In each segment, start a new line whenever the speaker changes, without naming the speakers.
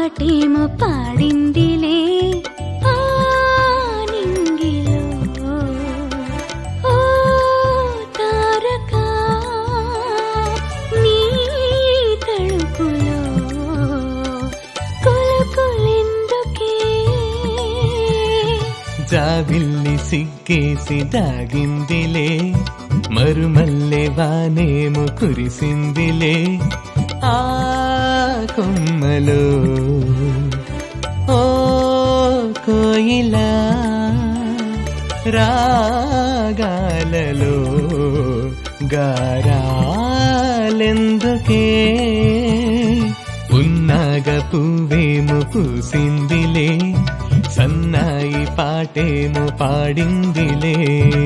పాటేమో పాడిందిలే ఆ నింగిలో ఓ తారక నీ తడుపులో కొలకొలెందుకే
జాబిల్లి సిగ్గేసి దాగిందిలే మరుమల్లె వానేము కురిసిందిలే ఆ కొమ్మలో ఓ కోయిలా రాగాలలో గారాలెందుకే ఉన్నాగ పువ్వేము పూసిందిలే సన్నాయి పాటేము పాడిందిలే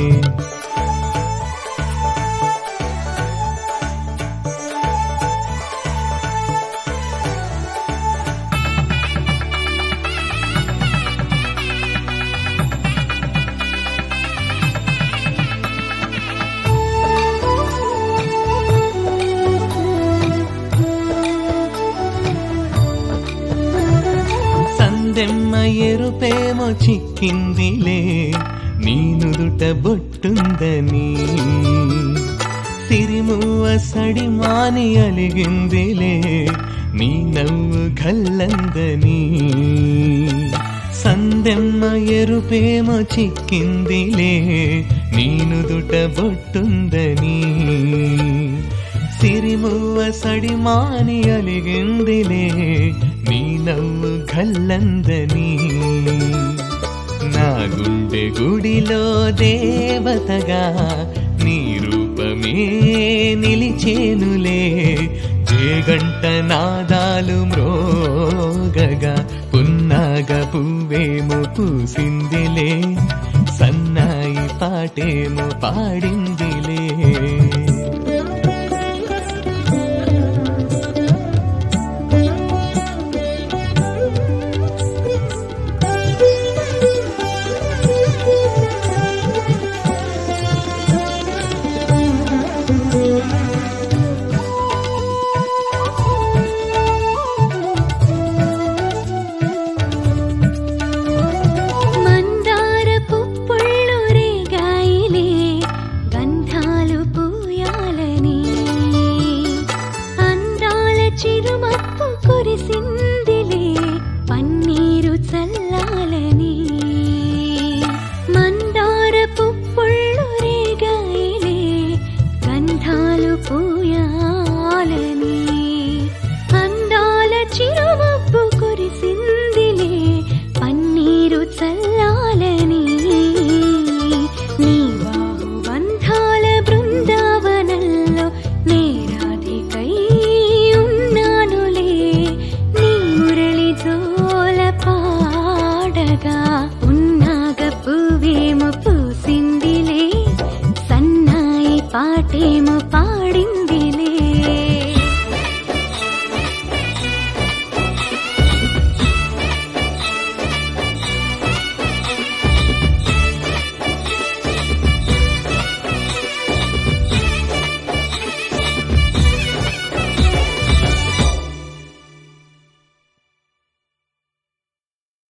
సందెమ్మ ఎరుపేమో చిక్కిందిలే నీ నుదుట బొట్టుందని సిరిమువ్వ సడి మాని అలిగిందిలే నీ నవ్వు గల్లందని సందెమ్మ ఎరుపేమో చిక్కిందిలే నీ నుదుట బొట్టుందని సిరిమువ్వ సడి మాని అలిగిందిలే నీ నవ్వు గల్లందని నా గుండె గుడిలో దేవతగా నీ రూపమే నిలిచేనులే జేగంట నాదాలు మ్రోగగా పున్నాగ పువ్వేమో పూసిందిలే సన్నాయి పాటేమో పాడిందిలే